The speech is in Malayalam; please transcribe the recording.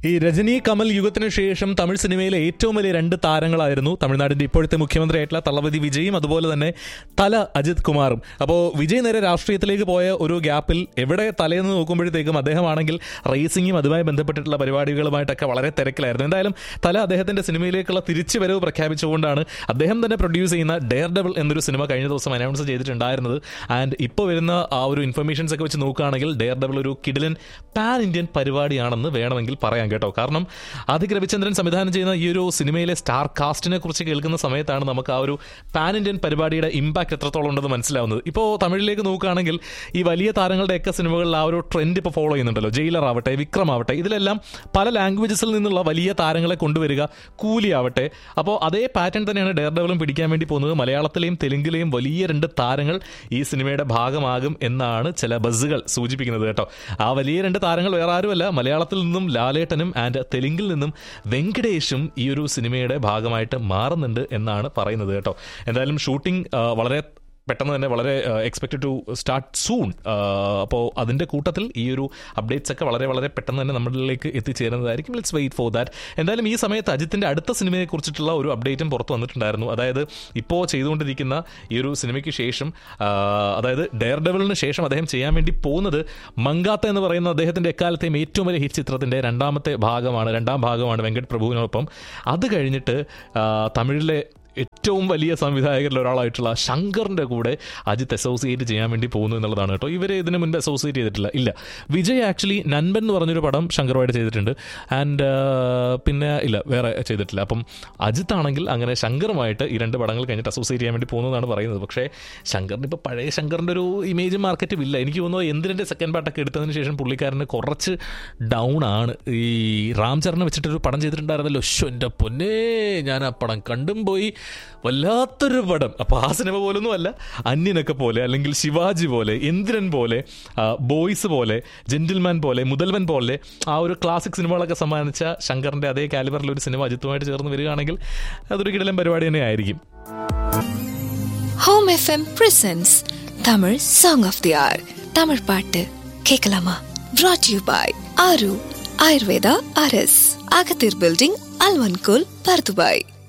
ഈ രജനി കമൽ യുഗത്തിന് ശേഷം തമിഴ് സിനിമയിലെ ഏറ്റവും വലിയ രണ്ട് താരങ്ങളായിരുന്നു തമിഴ്നാടിന്റെ ഇപ്പോഴത്തെ മുഖ്യമന്ത്രിയായിട്ടുള്ള തളപതി വിജയും അതുപോലെ തന്നെ തല അജിത് കുമാറും അപ്പോൾ വിജയ് നേരെ രാഷ്ട്രീയത്തിലേക്ക് പോയ ഒരു ഗ്യാപ്പിൽ എവിടെ തലേന്ന് നോക്കുമ്പോഴത്തേക്കും അദ്ദേഹമാണെങ്കിൽ റേസിംഗും അതുമായി ബന്ധപ്പെട്ടിട്ടുള്ള പരിപാടികളുമായിട്ടൊക്കെ വളരെ തിരക്കിലായിരുന്നു എന്തായാലും തല അദ്ദേഹത്തിന്റെ സിനിമയിലേക്കുള്ള തിരിച്ചുവരവ് പ്രഖ്യാപിച്ചുകൊണ്ടാണ് അദ്ദേഹം തന്നെ പ്രൊഡ്യൂസ് ചെയ്യുന്ന ഡെയർ ഡബിൾ എന്നൊരു സിനിമ കഴിഞ്ഞ ദിവസം അനൗൺസ് ചെയ്തിട്ടുണ്ടായിരുന്നത് ആൻഡ് ഇപ്പോൾ വരുന്ന ആ ഒരു ഇൻഫർമേഷൻസ് ഒക്കെ വെച്ച് നോക്കുകയാണെങ്കിൽ ഡെയർ ഡബിൾ ഒരു കിഡിലൻ പാൻ ഇന്ത്യൻ പരിപാടിയാണെന്ന് വേണമെങ്കിൽ പറയാം കേട്ടോ കാരണം ആദിക് രവിചന്ദ്രൻ സംവിധാനം ചെയ്യുന്ന ഈ ഒരു സിനിമയിലെ സ്റ്റാർ കാസ്റ്റിനെ കുറിച്ച് കേൾക്കുന്ന സമയത്താണ് നമുക്ക് ആ ഒരു പാൻ ഇന്ത്യൻ പരിപാടിയുടെ ഇമ്പാക്ട് എത്രത്തോളം ഉണ്ടെന്ന് മനസ്സിലാവുന്നത് ഇപ്പോൾ തമിഴിലേക്ക് നോക്കുകയാണെങ്കിൽ ഈ വലിയ താരങ്ങളുടെയൊക്കെ സിനിമകളിൽ ആ ഒരു ട്രെൻഡ് ഇപ്പോൾ ഫോളോ ചെയ്യുന്നുണ്ടല്ലോ ജയിലർ ആവട്ടെ വിക്രം ആവട്ടെ ഇതിലെല്ലാം പല ലാംഗ്വേജസിൽ നിന്നുള്ള വലിയ താരങ്ങളെ കൊണ്ടുവരിക കൂലി ആവട്ടെ അപ്പോൾ അതേ പാറ്റേൺ തന്നെയാണ് ഡെയർ ഡെവലും പിടിക്കാൻ വേണ്ടി പോകുന്നത് മലയാളത്തിലെയും തെലുങ്കിലെയും വലിയ രണ്ട് താരങ്ങൾ ഈ സിനിമയുടെ ഭാഗമാകും എന്നാണ് ചില ബസ്സുകൾ സൂചിപ്പിക്കുന്നത് കേട്ടോ ആ വലിയ രണ്ട് താരങ്ങൾ വേറെ ആരുമല്ല മലയാളത്തിൽ നിന്നും ലാലേട്ടനും ആൻഡ് തെലുങ്കിൽ നിന്നും വെങ്കടേഷും ഈ ഒരു സിനിമയുടെ ഭാഗമായിട്ട് മാറുന്നുണ്ട് എന്നാണ് പറയുന്നത് കേട്ടോ എന്തായാലും ഷൂട്ടിംഗ് വളരെ പെട്ടെന്ന് തന്നെ വളരെ എക്സ്പെക്റ്റഡ് ടു സ്റ്റാർട്ട് സൂൺ അപ്പോൾ അതിൻ്റെ കൂട്ടത്തിൽ ഈ ഒരു അപ്ഡേറ്റ്സ് ഒക്കെ വളരെ വളരെ പെട്ടെന്ന് തന്നെ നമ്മളിലേക്ക് എത്തിച്ചേരുന്നതായിരിക്കും ലെറ്റ്സ് വെയിറ്റ് ഫോർ ദാറ്റ് എന്തായാലും ഈ സമയത്ത് അജിത്തിൻ്റെ അടുത്ത സിനിമയെ കുറിച്ചിട്ടുള്ള ഒരു അപ്ഡേറ്റും പുറത്ത് വന്നിട്ടുണ്ടായിരുന്നു അതായത് ഇപ്പോൾ ചെയ്തുകൊണ്ടിരിക്കുന്ന ഈ ഒരു സിനിമയ്ക്ക് ശേഷം ആ, അതായത് ഡെയർ ഡെവലിന് ശേഷം അദ്ദേഹം ചെയ്യാൻ വേണ്ടി പോകുന്നത് മങ്കാത്ത എന്ന് പറയുന്ന അദ്ദേഹത്തിൻ്റെ എക്കാലത്തെയും ഏറ്റവും വലിയ ഹിറ്റ് ചിത്രത്തിൻ്റെ രണ്ടാമത്തെ ഭാഗമാണ് രണ്ടാം ഭാഗമാണ് വെങ്കട് പ്രഭുവിനൊപ്പം അത് കഴിഞ്ഞിട്ട് ആ, തമിഴിലെ ഏറ്റവും വലിയ സംവിധായകരിൽ ഒരാളായിട്ടുള്ള ശങ്കറിന്റെ കൂടെ അജിത്ത് അസോസിയേറ്റ് ചെയ്യാൻ വേണ്ടി പോകുന്നു എന്നുള്ളതാണ് കേട്ടോ ഇവരെ ഇതിന് മുൻപ് അസോസിയേറ്റ് ചെയ്തിട്ടില്ല ഇല്ല വിജയ് ആക്ച്വലി നൻപൻ എന്ന് പറഞ്ഞൊരു പടം ശങ്കറുമായിട്ട് ചെയ്തിട്ടുണ്ട് ആൻഡ് പിന്നെ ഇല്ല വേറെ ചെയ്തിട്ടില്ല അപ്പം അജിത്ത് ആണെങ്കിൽ അങ്ങനെ ശങ്കറുമായിട്ട് ഈ രണ്ട് പടങ്ങൾ കഴിഞ്ഞിട്ട് അസോസിയേറ്റ് ചെയ്യാൻ വേണ്ടി പോകുന്നതാണ് പറയുന്നത് പക്ഷേ ശങ്കറിന് ഇപ്പോൾ പഴയ ശങ്കറിൻ്റെ ഒരു ഇമേജ് മാർക്കറ്റും ഇല്ല എനിക്ക് തോന്നുന്നു എന്തിൻ്റെ സെക്കൻഡ് പാർട്ടൊക്കെ എടുത്തതിന് ശേഷം പുള്ളിക്കാരന് കുറച്ച് ഡൗൺ ആണ് ഈ റാം ചരണിനെ വെച്ചിട്ടൊരു പടം ചെയ്തിട്ടുണ്ടായിരുന്നല്ലോ ശോ എൻ്റെ പൊന്നേ ഞാൻ ആ പടം കണ്ടും പോയി വല്ലാത്തൊരു പടം അപ്പോൾ ആ സിനിമ പോലൊന്നും അല്ല അന്യനൊക്കെ പോലെ അല്ലെങ്കിൽ ശിവാജി പോലെ ഇന്ദ്രൻ പോലെ ആ, ബോയ്സ് പോലെ ജെന്റിൽമാൻ പോലെ മുതൽവൻ പോലെ ആ ഒരു ക്ലാസിക് സിനിമകളൊക്കെ സമ്മാനിച്ച ശങ്കറിൻ്റെ അതേ കാലിബറിൽ ഒരു സിനിമ അജിത്തുമായിട്ട് ചേർന്ന് വരികയാണെങ്കിൽ അതൊരു കിടലൻ പരിപാടി തന്നെ ആയിരിക്കും home FM presents Tamil song of the hour Tamil பாட்டு கேட்கலாமா brought யூ பாய் ஆரு ஆயுர்வேதா அரஸ் அகத்தீர் பில்டிங் அல்வன்கோல் பர்துபாய்